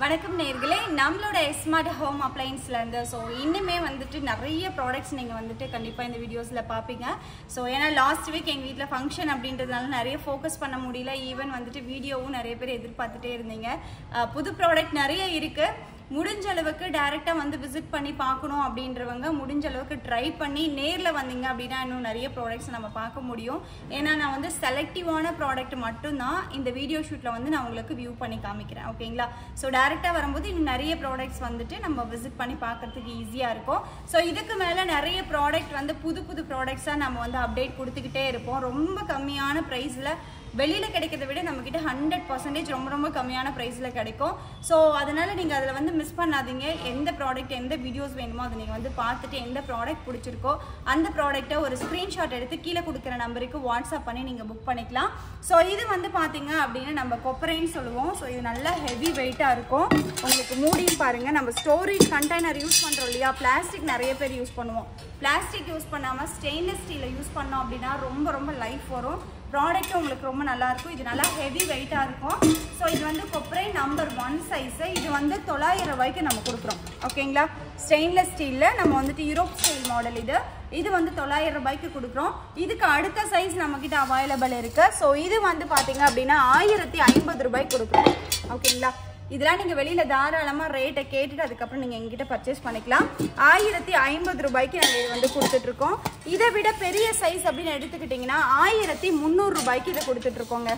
வணக்கம் நேர்களே நம்மளோட ஸ்மார்ட் ஹோம் அப்ளைன்ஸ்ல இருந்து ஸோ இன்னுமே வந்துட்டு நிறைய ப்ராடக்ட்ஸ் நீங்கள் வந்துட்டு கண்டிப்பாக இந்த வீடியோஸில் பார்ப்பீங்க ஸோ ஏன்னா லாஸ்ட் வீக் எங்கள் வீட்டில் ஃபங்க்ஷன் அப்படின்றதுனால நிறைய ஃபோக்கஸ் பண்ண முடியல ஈவன் வந்துட்டு வீடியோவும் நிறைய பேர் எதிர்பார்த்துட்டே இருந்தீங்க அஹ் புது ப்ராடக்ட் நிறைய இருக்குது முடிஞ்ச அளவுக்கு டைரெக்டாக வந்து விசிட் பண்ணி பார்க்கணும் அப்படின்றவங்க முடிஞ்ச அளவுக்கு ட்ரை பண்ணி நேரில் வந்தீங்க அப்படின்னா இன்னும் நிறைய ப்ராடக்ட்ஸ் நம்ம பார்க்க முடியும் ஏன்னா நான் வந்து செலக்டிவான ப்ராடக்ட் மட்டும்தான் இந்த வீடியோ ஷூட்டில் வந்து நான் உங்களுக்கு வியூ பண்ணி காமிக்கிறேன் ஓகேங்களா ஸோ டேரெக்டாக வரும்போது இன்னும் நிறைய ப்ராடக்ட்ஸ் வந்துட்டு நம்ம விசிட் பண்ணி பார்க்கறதுக்கு ஈஸியாக இருக்கும் ஸோ இதுக்கு மேலே நிறைய ப்ராடக்ட் வந்து புது புது ப்ராடக்ட்ஸாக நம்ம வந்து அப்டேட் கொடுத்துக்கிட்டே இருப்போம் ரொம்ப கம்மியான ப்ரைஸில் வெளியில் கிடைக்கிறத விட நம்மக்கிட்ட ஹண்ட்ரட் பர்சன்டேஜ் ரொம்ப ரொம்ப கம்மியான ப்ரைஸில் கிடைக்கும் ஸோ அதனால் நீங்கள் அதில் வந்து மிஸ் பண்ணாதீங்க எந்த ப்ராடக்ட் எந்த வீடியோஸ் வேணுமோ அதை நீங்கள் வந்து பார்த்துட்டு எந்த ப்ராடக்ட் பிடிச்சிருக்கோ அந்த ப்ராடக்ட்டை ஒரு ஸ்க்ரீன்ஷாட் எடுத்து கீழே கொடுக்குற நம்பருக்கு வாட்ஸ்அப் பண்ணி நீங்கள் புக் பண்ணிக்கலாம் ஸோ இது வந்து பார்த்தீங்க அப்படின்னா நம்ம கொப்பரைன்னு சொல்லுவோம் ஸோ இது நல்லா ஹெவி வெயிட்டாக இருக்கும் உங்களுக்கு மூடியும் பாருங்கள் நம்ம ஸ்டோரேஜ் கண்டெய்னர் யூஸ் பண்ணுறோம் இல்லையா பிளாஸ்டிக் நிறைய பேர் யூஸ் பண்ணுவோம் பிளாஸ்டிக் யூஸ் பண்ணாமல் ஸ்டெயின்லெஸ் ஸ்டீலில் யூஸ் பண்ணோம் அப்படின்னா ரொம்ப ரொம்ப லைஃப் வரும் ப்ராடக்ட்டும் உங்களுக்கு ரொம்ப நல்லா இருக்கும் இது நல்லா ஹெவி வெயிட்டாக இருக்கும் ஸோ இது வந்து கொப்பரை நம்பர் ஒன் சைஸு இது வந்து தொள்ளாயிரம் ரூபாய்க்கு நம்ம கொடுக்குறோம் ஓகேங்களா ஸ்டெயின்லெஸ் ஸ்டீலில் நம்ம வந்துட்டு யூரோப் ஸ்டைல் மாடல் இது இது வந்து தொள்ளாயிரம் ரூபாய்க்கு கொடுக்குறோம் இதுக்கு அடுத்த சைஸ் நம்மக்கிட்ட அவைலபிள் இருக்குது ஸோ இது வந்து பார்த்தீங்க அப்படின்னா ஆயிரத்தி ஐம்பது ரூபாய்க்கு கொடுக்குறோம் ஓகேங்களா இதெல்லாம் நீங்கள் வெளியில் தாராளமாக ரேட்டை கேட்டுட்டு அதுக்கப்புறம் நீங்கள் எங்கிட்ட பர்ச்சேஸ் பண்ணிக்கலாம் ஆயிரத்தி ஐம்பது ரூபாய்க்கு நாங்கள் இது வந்து கொடுத்துட்ருக்கோம் இதை விட பெரிய சைஸ் அப்படின்னு எடுத்துக்கிட்டிங்கன்னா ஆயிரத்தி முந்நூறு ரூபாய்க்கு இதை கொடுத்துட்ருக்கோங்க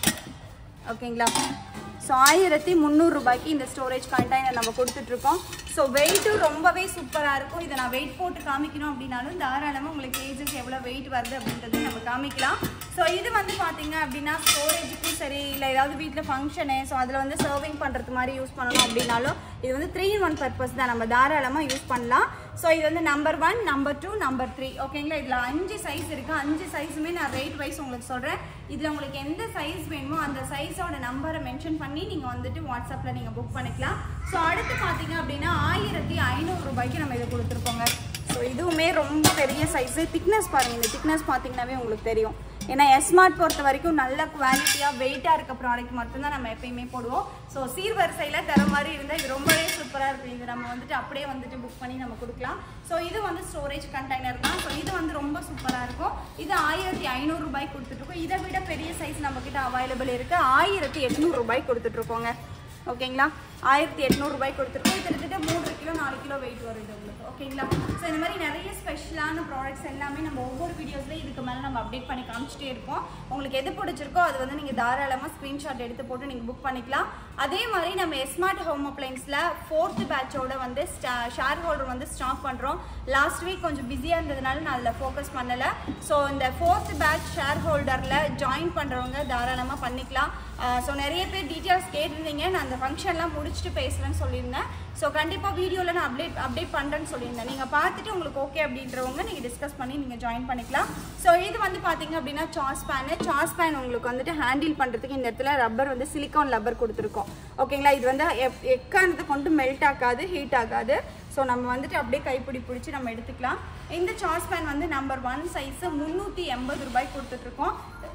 ஓகேங்களா ஸோ ஆயிரத்தி முந்நூறு ரூபாய்க்கு இந்த ஸ்டோரேஜ் கண்டெய்னர் நம்ம கொடுத்துட்ருக்கோம் ஸோ வெயிட்டும் ரொம்பவே சூப்பராக இருக்கும் இதை நான் வெயிட் போட்டு காமிக்கணும் அப்படின்னாலும் தாராளமாக உங்களுக்கு கேஜஸ் எவ்வளோ வெயிட் வருது அப்படின்றதையும் நம்ம காமிக்கலாம் ஸோ இது வந்து பார்த்தீங்க அப்படின்னா ஸ்டோரேஜுக்கும் சரி இல்லை ஏதாவது வீட்டில் ஃபங்க்ஷனு ஸோ அதில் வந்து சர்விங் பண்ணுறது மாதிரி யூஸ் பண்ணணும் அப்படின்னாலும் இது வந்து த்ரீ இன் ஒன் பர்பஸ் தான் நம்ம தாராளமாக யூஸ் பண்ணலாம் ஸோ இது வந்து number one number two number three ஓகேங்களா இதில் அஞ்சு சைஸ் இருக்குது அஞ்சு சைஸுமே நான் ரேட் வைஸ் உங்களுக்கு சொல்கிறேன் இதில் உங்களுக்கு எந்த சைஸ் வேணுமோ அந்த சைஸோட நம்பரை மென்ஷன் பண்ணி நீங்கள் வந்துட்டு வாட்ஸ்அப்பில் நீங்கள் புக் பண்ணிக்கலாம் ஸோ அடுத்து பார்த்தீங்க அப்படின்னா ஆயிரத்தி ஐநூறு ரூபாய்க்கு நம்ம இதை கொடுத்துருக்கோங்க ஸோ இதுவுமே ரொம்ப பெரிய சைஸு திக்னஸ் பாருங்கள் இந்த திக்னஸ் பார்த்தீங்கன்னாவே உங்களுக்கு தெரியும் ஏன்னா எஸ்மார்ட் பொறுத்த வரைக்கும் நல்ல குவாலிட்டியாக வெயிட்டாக இருக்க ப்ராடக்ட் மட்டும்தான் நம்ம எப்பயுமே போடுவோம் ஸோ சீர்வரிசையில் தர மாதிரி இருந்தால் இது ரொம்பவே சூப்பராக இருக்கும் இது நம்ம வந்துட்டு அப்படியே வந்துட்டு புக் பண்ணி நம்ம கொடுக்கலாம் ஸோ இது வந்து ஸ்டோரேஜ் கண்டெய்னர் தான் ஸோ இது வந்து ரொம்ப சூப்பராக இருக்கும் இது ஆயிரத்தி ஐநூறு ரூபாய்க்கு கொடுத்துட்ருக்கோம் இதை விட பெரிய சைஸ் நம்மக்கிட்ட அவைலபிள் இருக்குது ஆயிரத்தி எட்நூறு ரூபாய்க்கு கொடுத்துட்ருக்கோங்க ஓகேங்களா ஆயிரத்தி எட்நூறுபாய்க்கு கொடுத்துருக்கோம் இது கிட்டத்தட்ட மூன்று கிலோ நாலு கிலோ வெயிட் வருது உங்களுக்கு ஓகேங்களா ஸோ இந்த மாதிரி நிறைய ஸ்பெஷலான ப்ராடக்ட்ஸ் எல்லாமே நம்ம ஒவ்வொரு வீடியோஸ்லையும் இதுக்கு மேலே நம்ம அப்டேட் பண்ணி காமிச்சிட்டே இருப்போம் உங்களுக்கு எது பிடிச்சிருக்கோ அது வந்து நீங்கள் தாராளமாக ஸ்க்ரீன்ஷாட் எடுத்து போட்டு நீங்கள் புக் பண்ணிக்கலாம் அதே மாதிரி நம்ம ஸ்மார்ட் ஹோம் அப்ளைன்ஸில் ஃபோர்த்து பேட்சோட வந்து ஷேர் ஹோல்டர் வந்து ஸ்டாப் பண்ணுறோம் லாஸ்ட் வீக் கொஞ்சம் பிஸியாக இருந்ததுனால நான் அதில் ஃபோக்கஸ் பண்ணலை ஸோ இந்த ஃபோர்த் பேட்ச் ஷேர் ஹோல்டரில் ஜாயின் பண்ணுறவங்க தாராளமாக பண்ணிக்கலாம் ஸோ நிறைய பேர் டீட்டெயில்ஸ் கேட்டிருந்தீங்க நான் அந்த ஃபங்க்ஷன்லாம் முடிச்சுட்டு பேசுகிறேன்னு சொல்லியிருந்தேன் ஸோ கண்டிப்பாக வீடியோவில் நான் அப்டேட் அப்டேட் பண்ணுறேன்னு சொல்லியிருந்தேன் நீங்கள் பார்த்துட்டு உங்களுக்கு ஓகே அப்படின்றவங்க நீங்கள் டிஸ்கஸ் பண்ணி நீங்கள் ஜாயின் பண்ணிக்கலாம் ஸோ இது வந்து பார்த்தீங்க அப்படின்னா சாஸ் பேனு சாஸ் பேன் உங்களுக்கு வந்துட்டு ஹேண்டில் பண்ணுறதுக்கு இந்த இடத்துல ரப்பர் வந்து சிலிக்கான் ரப்பர் கொடுத்துருக்கோம் ஓகேங்களா இது வந்து எப் எக்கானத்தை கொண்டு மெல்ட் ஆகாது ஹீட் ஆகாது ஸோ நம்ம வந்துட்டு அப்படியே கைப்பிடி பிடிச்சி நம்ம எடுத்துக்கலாம் இந்த சாஸ் பேன் வந்து நம்பர் ஒன் சைஸு முந்நூற்றி எண்பது ரூபாய்க்கு கொடுத்துட்ருக்கோம்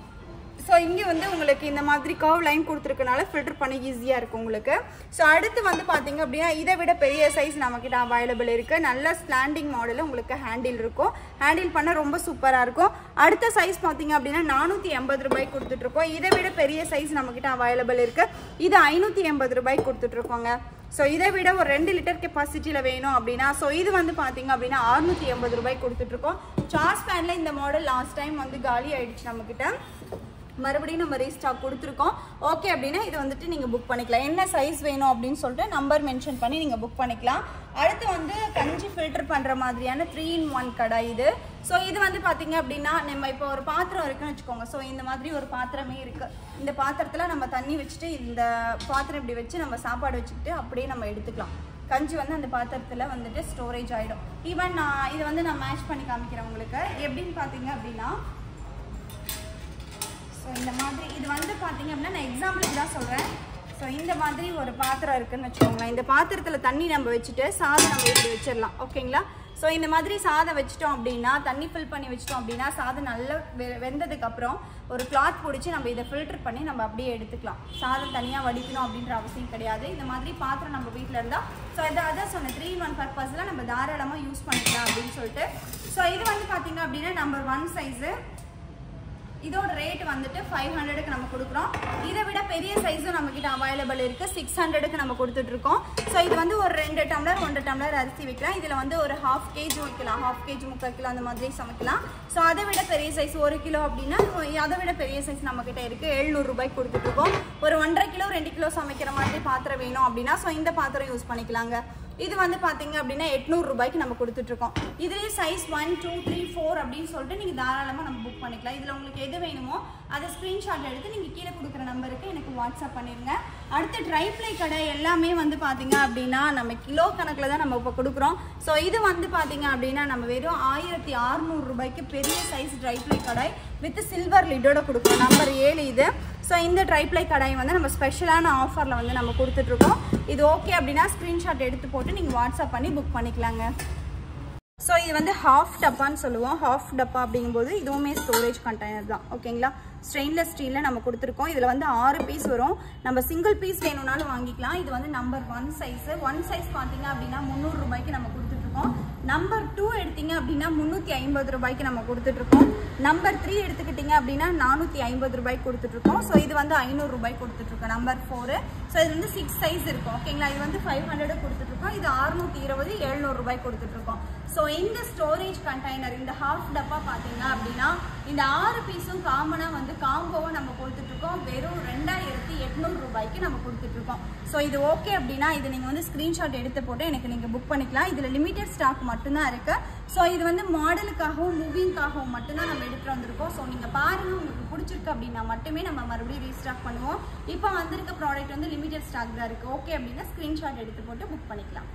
ஸோ இங்கே வந்து உங்களுக்கு இந்த மாதிரி கர்வ் லைன் கொடுத்துருக்கனால ஃபில்டர் பண்ண ஈஸியாக இருக்கும் உங்களுக்கு ஸோ அடுத்து வந்து பார்த்தீங்க அப்படின்னா இதை விட பெரிய சைஸ் நம்மக்கிட்ட அவைலபிள் இருக்குது நல்ல ஸ்லாண்டிங் மாடலில் உங்களுக்கு ஹேண்டில் இருக்கும் ஹேண்டில் பண்ண ரொம்ப சூப்பராக இருக்கும் அடுத்த சைஸ் பார்த்தீங்க அப்படின்னா நானூற்றி எண்பது ரூபாய்க்கு கொடுத்துட்ருக்கோம் இதை விட பெரிய சைஸ் நம்மக்கிட்ட அவைலபிள் இருக்குது இது ஐநூற்றி எண்பது ரூபாய்க்கு கொடுத்துட்ருக்கோங்க ஸோ இதை விட ஒரு ரெண்டு லிட்டர் கெப்பாசிட்டியில் வேணும் அப்படின்னா ஸோ இது வந்து பார்த்தீங்க அப்படின்னா அறுநூற்றி எண்பது ரூபாய்க்கு கொடுத்துட்ருக்கோம் சார்ஜ் பேனில் இந்த மாடல் லாஸ்ட் டைம் வந்து காலி ஆயிடுச்சு நம்மக்கிட்ட மறுபடியும் நம்ம ரீஸ்டாக் கொடுத்துருக்கோம் ஓகே அப்படின்னா இது வந்துட்டு நீங்கள் புக் பண்ணிக்கலாம் என்ன சைஸ் வேணும் அப்படின்னு சொல்லிட்டு நம்பர் மென்ஷன் பண்ணி நீங்கள் புக் பண்ணிக்கலாம் அடுத்து வந்து கஞ்சி ஃபில்டர் பண்ணுற மாதிரியான த்ரீ இன் ஒன் கடை இது ஸோ இது வந்து பார்த்தீங்க அப்படின்னா நம்ம இப்போ ஒரு பாத்திரம் இருக்குன்னு வச்சுக்கோங்க ஸோ இந்த மாதிரி ஒரு பாத்திரமே இருக்குது இந்த பாத்திரத்தில் நம்ம தண்ணி வச்சுட்டு இந்த பாத்திரம் இப்படி வச்சு நம்ம சாப்பாடு வச்சுக்கிட்டு அப்படியே நம்ம எடுத்துக்கலாம் கஞ்சி வந்து அந்த பாத்திரத்தில் வந்துட்டு ஸ்டோரேஜ் ஆகிடும் ஈவன் நான் இதை வந்து நான் மேட்ச் பண்ணி காமிக்கிறேன் உங்களுக்கு எப்படின்னு பார்த்தீங்க அப்படின்னா ஸோ இந்த மாதிரி இது வந்து பார்த்தீங்க அப்படின்னா நான் எக்ஸாம்பிளுக்கு தான் சொல்கிறேன் ஸோ இந்த மாதிரி ஒரு பாத்திரம் இருக்குன்னு வச்சுக்கோங்களேன் இந்த பாத்திரத்தில் தண்ணி நம்ம வச்சுட்டு சாதம் நம்ம இப்படி வச்சிடலாம் ஓகேங்களா ஸோ இந்த மாதிரி சாதம் வச்சிட்டோம் அப்படின்னா தண்ணி ஃபில் பண்ணி வச்சிட்டோம் அப்படின்னா சாதம் நல்லா வெ- வெந்ததுக்கு அப்புறம் ஒரு கிளாத் பிடிச்சி நம்ம இதை ஃபில்டர் பண்ணி நம்ம அப்படியே எடுத்துக்கலாம் சாதம் தனியாக வடிக்கணும் அப்படின்ற அவசியம் கிடையாது இந்த மாதிரி பாத்திரம் நம்ம வீட்டில் இருந்தால் ஸோ இதை அதான் சொன்ன த்ரீ ஒன் பர்பஸில் நம்ம தாராளமாக யூஸ் பண்ணிக்கலாம் அப்படின்னு சொல்லிட்டு ஸோ இது வந்து பார்த்தீங்க அப்படின்னா நம்பர் ஒன் சைஸு இதோட ரேட் வந்துட்டு ஃபைவ் ஹண்ட்ரடுக்கு நம்ம கொடுக்குறோம் இதை விட பெரிய சைஸும் நம்ம கிட்ட அவைலபிள் இருக்கு சிக்ஸ் ஹண்ட்ரடுக்கு நம்ம கொடுத்துட்டு இருக்கோம் ஸோ இது வந்து ஒரு ரெண்டு டம்ளர் ஒன்றரை டம்ளர் அரிசி வைக்கலாம் இதில் வந்து ஒரு ஹாஃப் கேஜி வைக்கலாம் ஹாஃப் கேஜி முக்கால் கிலோ அந்த மாதிரி சமைக்கலாம் ஸோ அதை விட பெரிய சைஸ் ஒரு கிலோ அப்படின்னா அதை விட பெரிய சைஸ் நம்ம கிட்ட இருக்கு எழுநூறு ரூபாய்க்கு கொடுத்துட்டு இருக்கோம் ஒரு ஒன்றரை கிலோ ரெண்டு கிலோ சமைக்கிற மாதிரி பாத்திரம் வேணும் அப்படின்னா ஸோ இந்த பாத்திரம் யூஸ் பண்ணிக்கலாங்க இது வந்து பாத்தீங்க அப்படின்னா எட்நூறு ரூபாய்க்கு நம்ம கொடுத்துட்டு இருக்கோம் இதுலயே size one two three four அப்படின்னு சொல்லிட்டு நீங்க தாராளமா நம்ம புக் பண்ணிக்கலாம் இதுல உங்களுக்கு எது வேணுமோ அதை ஸ்கிரீன்ஷாட் எடுத்து நீங்க கீழே கொடுக்குற நம்பருக்கு எனக்கு வாட்ஸ்அப் பண்ணிருங்க அடுத்து ட்ரை ப்ளை கடை எல்லாமே வந்து பாத்தீங்க அப்படின்னா நம்ம கிலோ கணக்குல தான் நம்ம இப்போ கொடுக்குறோம் ஸோ இது வந்து பாத்தீங்க அப்படின்னா நம்ம வெறும் ஆயிரத்தி அறுநூறு ரூபாய்க்கு பெரிய size tri ply kadai with silver லிட்டோட கொடுக்குறோம் நம்பர் ஏழு இது ஸோ இந்த ட்ரைப்ளை கடாய் வந்து நம்ம ஸ்பெஷலான ஆஃபரில் வந்து நம்ம கொடுத்துட்ருக்கோம் இது ஓகே அப்படின்னா ஸ்க்ரீன்ஷாட் எடுத்து போட்டு நீங்கள் வாட்ஸ்அப் பண்ணி புக் பண்ணிக்கலாங்க ஸோ இது வந்து ஹாஃப் டப்பான்னு சொல்லுவோம் ஹாஃப் டப்பா அப்படிங்கும்போது இதுவுமே ஸ்டோரேஜ் கண்டெய்னர் தான் ஓகேங்களா ஸ்டெயின்லெஸ் ஸ்டீலில் நம்ம கொடுத்துருக்கோம் இதில் வந்து ஆறு பீஸ் வரும் நம்ம சிங்கிள் பீஸ் வேணும்னாலும் வாங்கிக்கலாம் இது வந்து number one size one size பார்த்தீங்க அப்படின்னா முந்நூறு ரூபாய்க்கு நம்ம கொடுத்துட்ருக்கோம் நம்பர் டூ எடுத்தீங்க அப்படின்னா முந்நூற்றி ஐம்பது ரூபாய்க்கு நம்ம கொடுத்துட்ருக்கோம் நம்பர் த்ரீ எடுத்துக்கிட்டீங்க அப்படின்னா நானூற்றி ஐம்பது ரூபாய்க்கு கொடுத்துட்ருக்கோம் ஸோ இது வந்து ஐநூறு ரூபாய்க்கு கொடுத்துட்ருக்கோம் நம்பர் ஃபோரு ஸோ இது வந்து சிக்ஸ் சைஸ் இருக்கும் ஓகேங்களா இது வந்து ஃபைவ் ஹண்ட்ரட் கொடுத்துட்ருக்கோம் இது அறுநூற்றி இருபது எழுநூறு ரூபாய் கொடுத்துட்ருக்கோம் ஸோ இந்த ஸ்டோரேஜ் கண்டெய்னர் இந்த ஹாஃப் டப்பா பார்த்தீங்க அப்படின்னா இந்த ஆறு பீஸும் காமனாக வந்து காம்போவை நம்ம கொடுத்துட்ருக்கோம் வெறும் ரெண்டாயிரத்தி எட்நூறு ரூபாய்க்கு நம்ம கொடுத்துட்ருக்கோம் ஸோ இது ஓகே அப்படின்னா இது நீங்கள் வந்து ஸ்க்ரீன்ஷாட் எடுத்து போட்டு எனக்கு நீங்கள் புக் பண்ணிக்கலாம் இதில் லிமிடெட் ஸ்டாக் மட்டும்தான் இருக்குது ஸோ இது வந்து மாடலுக்காகவும் மூவிங்காகவும் மட்டும்தான் நம்ம எடுத்துகிட்டு வந்திருக்கோம் ஸோ நீங்கள் பாருங்கள் உங்களுக்கு பிடிச்சிருக்கு அப்படின்னா மட்டுமே நம்ம மறுபடியும் ரீஸ்டாக் பண்ணுவோம் இப்போ வந்திருக்க ப்ராடக்ட் வந்து லிமிடெட் ஸ்டாக் தான் இருக்குது ஓகே அப்படின்னா ஸ்க்ரீன்ஷாட் எடுத்து போட்டு புக் பண்ணிக்கலாம்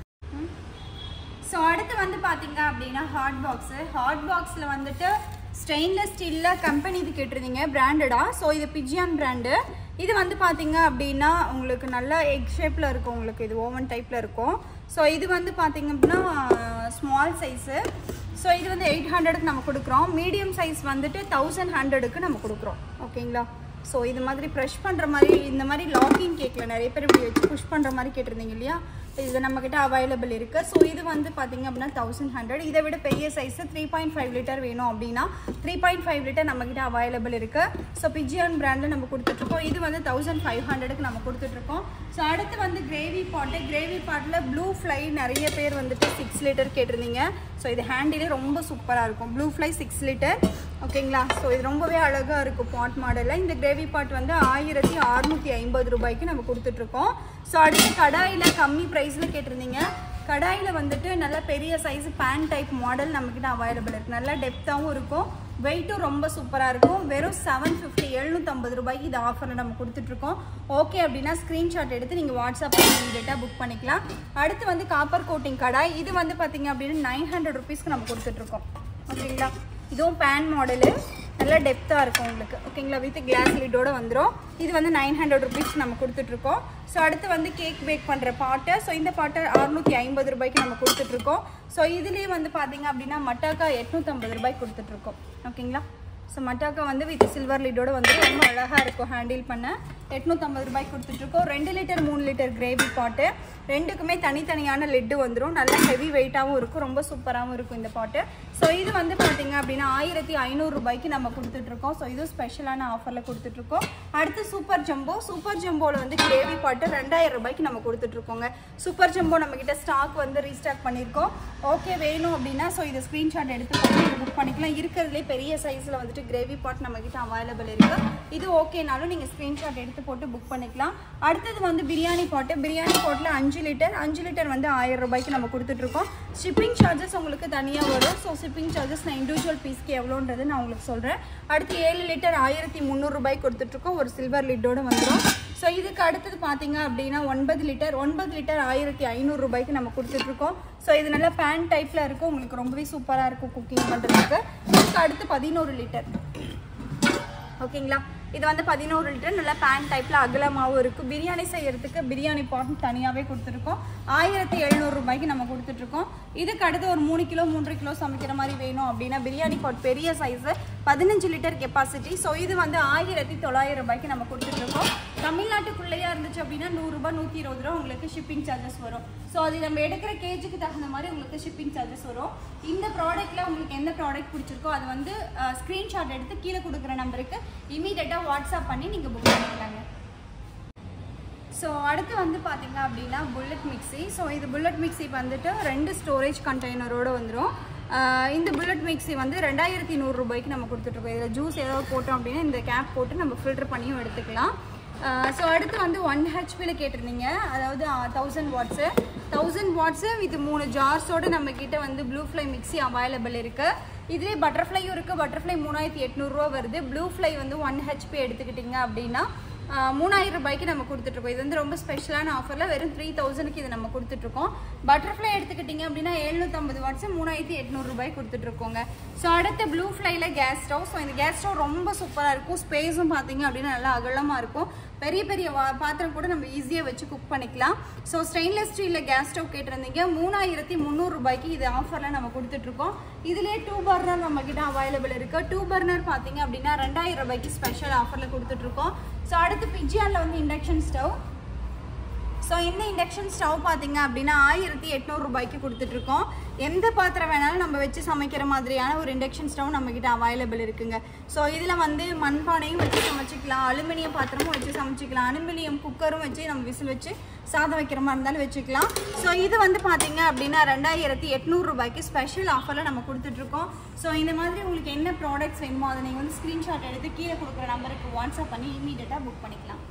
ஸோ அடுத்து வந்து பார்த்தீங்க அப்படின்னா ஹாட் பாக்ஸு ஹாட் பாக்ஸில் வந்துட்டு ஸ்டெயின்லெஸ் ஸ்டீலில் கம்பெனி இது கேட்டிருந்தீங்க பிராண்டடாக ஸோ இது பிஜியான் பிராண்டு இது வந்து பார்த்தீங்க அப்படின்னா உங்களுக்கு நல்லா எக் ஷேப்பில் இருக்கும் உங்களுக்கு இது ஓவன் டைப்பில் இருக்கும் ஸோ இது வந்து பார்த்தீங்க அப்படின்னா ஸ்மால் சைஸு ஸோ இது வந்து எயிட் ஹண்ட்ரடுக்கு நம்ம கொடுக்குறோம் மீடியம் சைஸ் வந்துட்டு தௌசண்ட் ஹண்ட்ரடுக்கு நம்ம கொடுக்குறோம் ஓகேங்களா ஸோ இது மாதிரி ப்ரெஷ் பண்ணுற மாதிரி இந்த மாதிரி லாக்கிங் கேக்கில் நிறைய பேர் இப்படி வச்சு புஷ் பண்ணுற மாதிரி கேட்டிருந்தீங்க இல்லையா இது நம்மக்கிட்ட அவைலபிள் இருக்குது ஸோ இது வந்து பார்த்தீங்க அப்படின்னா தௌசண்ட் ஹண்ட்ரட் இதை விட பெரிய size three point five litre வேணும் அப்படின்னா த்ரீ பாயிண்ட் ஃபைவ் லிட்டர் நம்மக்கிட்ட அவைலபிள் இருக்குது ஸோ பிஜியான் பிராண்டில் நம்ம கொடுத்துட்ருக்கோம் இது வந்து தௌசண்ட் ஃபைவ் ஹண்ட்ரடுக்கு நம்ம கொடுத்துட்ருக்கோம் ஸோ அடுத்து வந்து கிரேவி பாட்டு கிரேவி பாட்டில் ப்ளூ ஃப்ளை நிறைய பேர் வந்துட்டு சிக்ஸ் லிட்டர் கேட்டிருந்தீங்க ஸோ இது ஹேண்டிலே ரொம்ப சூப்பராக இருக்கும் ப்ளூ ஃப்ளை சிக்ஸ் லிட்டர் ஓகேங்களா ஸோ இது ரொம்பவே அழகாக இருக்கும் பாட் மாடலில் இந்த கிரேவி பாட் வந்து ஆயிரத்தி அறுநூற்றி ஐம்பது ரூபாய்க்கு நம்ம கொடுத்துட்ருக்கோம் ஸோ அடுத்து கடாயில் கம்மி ப்ரைஸில் கேட்டிருந்தீங்க கடாயில் வந்துட்டு நல்ல பெரிய சைஸ் பேன் டைப் மாடல் நம்மக்கிட்ட அவைலபிள் இருக்குது நல்லா டெப்த்தாகவும் இருக்கும் வெயிட்டும் ரொம்ப சூப்பராக இருக்கும் வெறும் செவன் ஃபிஃப்டி எழுநூற்றம்பது ரூபாய்க்கு இது ஆஃபரில் நம்ம கொடுத்துட்ருக்கோம் ஓகே அப்படின்னா ஸ்க்ரீன்ஷாட் எடுத்து நீங்கள் வாட்ஸ்அப்பில் இமீடியட்டாக புக் பண்ணிக்கலாம் அடுத்து வந்து காப்பர் கோட்டிங் கடாய் இது வந்து பார்த்தீங்க அப்படின்னா நைன் ஹண்ட்ரட் ருபீஸ்க்கு நம்ம கொடுத்துட்ருக்கோம் ஓகேங்களா இதுவும் பேன் மாடலு நல்லா டெப்த்தாக இருக்கும் உங்களுக்கு ஓகேங்களா வித் கிளாஸ் லிட்டோட வந்துடும் இது வந்து நைன் ஹண்ட்ரட் ருபீஸ் நம்ம கொடுத்துட்ருக்கோம் ஸோ அடுத்து வந்து கேக் பேக் பண்ணுற பாட்டை ஸோ இந்த பாட்டை அறுநூற்றி ஐம்பது ரூபாய்க்கு நம்ம கொடுத்துட்ருக்கோம் ஸோ இதுலேயே வந்து பார்த்தீங்க அப்படின்னா மட்டாக்கா எட்நூற்றம்பது ரூபாய்க்கு கொடுத்துட்ருக்கோம் ஓகேங்களா ஸோ மட்டாக்கா வந்து வித் சில்வர் லிட்டோட வந்து ரொம்ப அழகாக இருக்கும் ஹேண்டில் பண்ண எட்நூற்றம்பது ரூபாய்க்கு கொடுத்துட்ருக்கோம் ரெண்டு லிட்டர் மூணு லிட்டர் கிரேவி பாட்டு ரெண்டுக்குமே தனித்தனியான லெட்டு வந்துடும் நல்ல ஹெவி வெயிட்டாகவும் இருக்கும் ரொம்ப சூப்பராகவும் இருக்கும் இந்த பாட்டு ஸோ இது வந்து பார்த்தீங்க அப்படின்னா ஆயிரத்தி ஐநூறு ரூபாய்க்கு நம்ம கொடுத்துட்ருக்கோம் ஸோ இதுவும் ஸ்பெஷலான ஆஃபரில் கொடுத்துட்ருக்கோம் அடுத்து சூப்பர் ஜம்போ சூப்பர் ஜம்போவில் வந்து கிரேவி பாட்டு ரெண்டாயிரம் ரூபாய்க்கு நம்ம கொடுத்துட்ருக்கோங்க சூப்பர் ஜம்போ நம்மக்கிட்ட ஸ்டாக் வந்து ரீஸ்டாக் பண்ணியிருக்கோம் ஓகே வேணும் அப்படின்னா ஸோ இதை ஸ்க்ரீன்ஷாட் எடுத்து போட்டு புக் பண்ணிக்கலாம் இருக்கிறதுலே பெரிய சைஸில் வந்துட்டு கிரேவி பாட் நம்மக்கிட்ட அவைலபிள் இருக்குது இது ஓகேனாலும் நீங்கள் ஸ்க்ரீன்ஷாட் எடுத்து போட்டு புக் பண்ணிக்கலாம் அடுத்தது வந்து பிரியாணி பாட்டு பிரியாணி பாட்டில் அஞ்சு லிட்டர் அஞ்சு லிட்டர் வந்து ஆயிரம் ரூபாய்க்கு நம்ம கொடுத்துட்ருக்கோம் ஷிப்பிங் சார்ஜஸ் உங்களுக்கு தனியாக வரும் ஸோ ஷிப்பிங் சார்ஜஸ் நான் இண்டிவிஜுவல் பீஸ்க்கு எவ்வளோன்றது நான் உங்களுக்கு சொல்கிறேன் அடுத்து ஏழு லிட்டர் ஆயிரத்தி முந்நூறுரூபாய்க்கு கொடுத்துட்ருக்கோம் ஒரு சில்வர் லிட்டோடு வந்துடும் ஸோ இதுக்கு அடுத்தது பார்த்தீங்க அப்படின்னா ஒன்பது லிட்டர் ஒன்பது லிட்டர் ஆயிரத்தி ஐநூறு ரூபாய்க்கு நம்ம கொடுத்துட்ருக்கோம் ஸோ இது நல்லா பேன் டைப்பில் இருக்கும் உங்களுக்கு ரொம்பவே சூப்பராக இருக்கும் குக்கிங் பண்ணுறதுக்கு இதுக்கு அடுத்து பதினோரு லிட்டர் ஓகேங்களா இது வந்து பதினோரு லிட்டர் நல்லா பேன் டைப்பில் அகலமாகவும் இருக்குது பிரியாணி செய்யறதுக்கு பிரியாணி பாட் தனியாகவே கொடுத்துருக்கோம் ஆயிரத்தி எழுநூறு ரூபாய்க்கு நம்ம கொடுத்துட்ருக்கோம் இதுக்கு அடுத்து ஒரு மூணு கிலோ மூன்று கிலோ சமைக்கிற மாதிரி வேணும் அப்படின்னா பிரியாணி பாட் பெரிய சைஸு பதினஞ்சு லிட்டர் கெப்பாசிட்டி ஸோ இது வந்து ஆயிரத்தி தொள்ளாயிரம் ரூபாய்க்கு நம்ம கொடுத்துட்ருக்கோம் தமிழ்நாட்டுக்குள்ளேயா இருந்துச்சு அப்படின்னா நூறுரூபா நூற்றி இருபது ரூபா உங்களுக்கு ஷிப்பிங் சார்ஜஸ் வரும் ஸோ அது நம்ம எடுக்கிற கேஜுக்கு தகுந்த மாதிரி உங்களுக்கு ஷிப்பிங் சார்ஜஸ் வரும் இந்த ப்ராடக்ட்டில் உங்களுக்கு எந்த ப்ராடக்ட் பிடிச்சிருக்கோ அது வந்து ஸ்க்ரீன்ஷாட் எடுத்து கீழே கொடுக்குற நம்பருக்கு இமீடியட்டாக வாட்ஸ்அப் பண்ணி நீங்கள் புக் பண்ணிக்கலாங்க ஸோ அடுத்து வந்து பார்த்தீங்க அப்படின்னா புல்லட் மிக்ஸி ஸோ இது புல்லட் மிக்ஸி வந்துட்டு ரெண்டு ஸ்டோரேஜ் கண்டெய்னரோடு வந்துடும் இந்த புல்லட் மிக்ஸி வந்து ரெண்டாயிரத்தி நூறுரூபாய்க்கு நம்ம கொடுத்துட்ருக்கோம் இதில் ஜூஸ் ஏதாவது போட்டோம் அப்படின்னா இந்த கேப் போட்டு நம்ம ஃபில்டர் பண்ணியும் எடுத்துக்கலாம் ஸோ அடுத்து வந்து ஒன் ஹெச்பியில் கேட்டிருந்தீங்க அதாவது thousand watts thousand watts with மூணு ஜார்ஸோடு நம்மக்கிட்ட வந்து ப்ளூ ஃப்ளை மிக்ஸி அவைலபிள் இருக்குது இதுலேயே பட்டர்ஃப்ளையும் இருக்குது பட்டர்ஃப்ளை மூணாயிரத்தி எட்நூறுரூவா வருது ப்ளூ ஃப்ளை வந்து ஒன் ஹெச்பி எடுத்துக்கிட்டிங்க அப்படின்னா மூணாயிரம் ரூபாய்க்கு நம்ம கொடுத்துட்ருக்கோம் இது வந்து ரொம்ப ஸ்பெஷலான ஆஃபரில் வெறும் த்ரீ தௌசண்ட்க்கு இது நம்ம கொடுத்துட்ருக்கோம் பட்டர்ஃப்ளை எடுத்துக்கிட்டிங்க அப்படின்னா எழுநூற்றம்பது வாட்ஸ் மூணாயிரத்தி எட்நூறுபாய் கொடுத்துட்ருக்கோங்க ஸோ அடுத்து ப்ளூ ஃப்ளைல கேஸ் ஸ்டவ் ஸோ இந்த கேஸ் ஸ்டவ் ரொம்ப சூப்பராக இருக்கும் ஸ்பேஸும் பார்த்தீங்க அப்படின்னா நல்லா அகலமாக இருக்கும் பெரிய பெரிய பாத்திரம் கூட நம்ம ஈஸியாக வச்சு குக் பண்ணிக்கலாம் ஸோ ஸ்டெயின்லெஸ் ஸ்டீலில் கேஸ் ஸ்டவ் கேட்டிருந்தீங்க மூணாயிரத்தி முந்நூறுபாய்க்கு இது ஆஃபரில் நம்ம கொடுத்துட்ருக்கோம் இதுலேயே டூ பர்னர் நம்மக்கிட்ட அவைலபிள் இருக்குது டூ பர்னர் பார்த்தீங்க அப்படின்னா ரெண்டாயிரம் ரூபாய்க்கு ஸ்பெஷல் ஆஃபரில் கொடுத்துட்ருக்கோம் ஸோ அடுத்து பிஜியானில் வந்து இண்டக்ஷன் ஸ்டவ் ஸோ இந்த இண்டக்ஷன் ஸ்டவ் பார்த்தீங்க அப்படின்னா ஆயிரத்தி எட்நூறுபாய்க்கு கொடுத்துட்ருக்கோம் எந்த பாத்திரம் வேணாலும் நம்ம வச்சு சமைக்கிற மாதிரியான ஒரு இண்டக்ஷன் ஸ்டவ் நம்மக்கிட்ட அவைலபிள் இருக்குங்க ஸோ இதில் வந்து மண்பானையும் வச்சு சமைச்சிக்கலாம் அலுமினியம் பாத்திரமும் வச்சு சமைச்சிக்கலாம் அலுமினியம் குக்கரும் வச்சு நம்ம விசில் வச்சு சாதம் வைக்கிற மாதிரி இருந்தாலும் வச்சுக்கலாம் ஸோ இது வந்து பார்த்தீங்க அப்படின்னா ரெண்டாயிரத்தி எட்நூறுபாய்க்கு ஸ்பெஷல் ஆஃபரில் நம்ம கொடுத்துட்ருக்கோம் ஸோ இந்த மாதிரி உங்களுக்கு என்ன ப்ராடக்ட்ஸ் வேணுமோ அதை நீங்கள் வந்து ஸ்க்ரீன்ஷாட் எடுத்து கீழே கொடுக்குற நம்பருக்கு வாட்ஸ்அப் பண்ணி இமீடியட்டாக புக் பண்ணிக்கலாம்